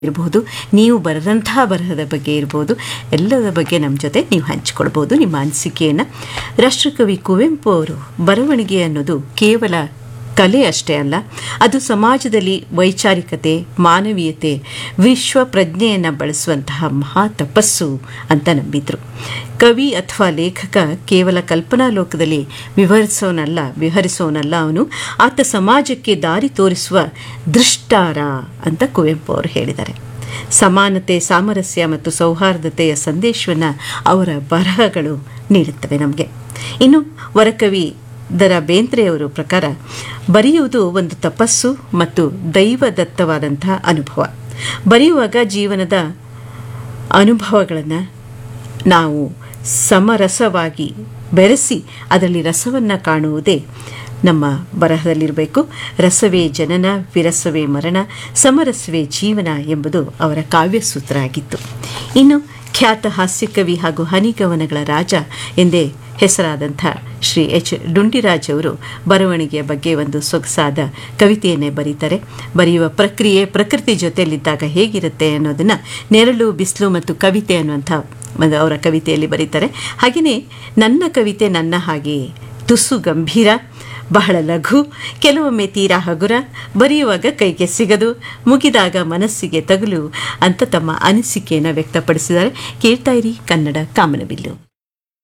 ಇರಬಹುದು ನೀವು ಬರೆದಂತಹ ಬರಹದ ಬಗ್ಗೆ ಇರಬಹುದು ಎಲ್ಲದ ಬಗ್ಗೆ ನಮ್ಮ ಜೊತೆ ನೀವು ಹಂಚಿಕೊಳ್ಬೋದು ನಿಮ್ಮ ಅನಿಸಿಕೆಯನ್ನು ರಾಷ್ಟ್ರಕವಿ ಕುವೆಂಪು ಅವರು ಬರವಣಿಗೆ ಅನ್ನೋದು ಕೇವಲ ಕಲೆ ಅಷ್ಟೇ ಅಲ್ಲ ಅದು ಸಮಾಜದಲ್ಲಿ ವೈಚಾರಿಕತೆ ಮಾನವೀಯತೆ ವಿಶ್ವ ಪ್ರಜ್ಞೆಯನ್ನು ಬಳಸುವಂತಹ ಮಹಾ ತಪಸ್ಸು ಅಂತ ನಂಬಿದ್ರು ಕವಿ ಅಥವಾ ಲೇಖಕ ಕೇವಲ ಕಲ್ಪನಾ ಲೋಕದಲ್ಲಿ ವಿವರಿಸೋನಲ್ಲ ವಿಹರಿಸೋನಲ್ಲ ಅವನು ಆತ ಸಮಾಜಕ್ಕೆ ದಾರಿ ತೋರಿಸುವ ದೃಷ್ಟಾರ ಅಂತ ಕುವೆಂಪು ಅವರು ಹೇಳಿದ್ದಾರೆ ಸಮಾನತೆ ಸಾಮರಸ್ಯ ಮತ್ತು ಸೌಹಾರ್ದತೆಯ ಸಂದೇಶವನ್ನು ಅವರ ಬರಹಗಳು ನೀಡುತ್ತವೆ ನಮಗೆ ಇನ್ನು ವರಕವಿ ದರ ಬೇಂದ್ರೆಯವರ ಪ್ರಕಾರ ಬರೆಯುವುದು ಒಂದು ತಪಸ್ಸು ಮತ್ತು ದೈವದತ್ತವಾದಂತಹ ಅನುಭವ ಬರೆಯುವಾಗ ಜೀವನದ ಅನುಭವಗಳನ್ನು ನಾವು ಸಮರಸವಾಗಿ ಬೆರೆಸಿ ಅದರಲ್ಲಿ ರಸವನ್ನು ಕಾಣುವುದೇ ನಮ್ಮ ಬರಹದಲ್ಲಿರಬೇಕು ರಸವೇ ಜನನ ವಿರಸವೇ ಮರಣ ಸಮರಸವೇ ಜೀವನ ಎಂಬುದು ಅವರ ಕಾವ್ಯಸೂತ್ರ ಆಗಿತ್ತು ಇನ್ನು ಖ್ಯಾತ ಹಾಸ್ಯಕವಿ ಹಾಗೂ ಹನಿಗವನಗಳ ರಾಜ ಎಂದೇ ಹೆಸರಾದಂಥ ಶ್ರೀ ಎಚ್ ಡುಂಡಿರಾಜ್ ಅವರು ಬರವಣಿಗೆಯ ಬಗ್ಗೆ ಒಂದು ಸೊಗಸಾದ ಕವಿತೆಯನ್ನೇ ಬರೀತಾರೆ ಬರೆಯುವ ಪ್ರಕ್ರಿಯೆ ಪ್ರಕೃತಿ ಜೊತೆಯಲ್ಲಿದ್ದಾಗ ಹೇಗಿರುತ್ತೆ ಅನ್ನೋದನ್ನು ನೆರಳು ಬಿಸಿಲು ಮತ್ತು ಕವಿತೆ ಅನ್ನುವಂಥ ಒಂದು ಅವರ ಕವಿತೆಯಲ್ಲಿ ಬರೀತಾರೆ ಹಾಗೆಯೇ ನನ್ನ ಕವಿತೆ ನನ್ನ ಹಾಗೆ ತುಸು ಗಂಭೀರ ಬಹಳ ಲಘು ಕೆಲವೊಮ್ಮೆ ತೀರಾ ಹಗುರ ಬರೆಯುವಾಗ ಕೈಗೆ ಸಿಗದು ಮುಗಿದಾಗ ಮನಸ್ಸಿಗೆ ತಗುಲು ಅಂತ ತಮ್ಮ ಅನಿಸಿಕೆಯನ್ನು ವ್ಯಕ್ತಪಡಿಸಿದ್ದಾರೆ ಕೇಳ್ತಾ ಇರಿ ಕನ್ನಡ ಕಾಮನಬಿಲ್ಲು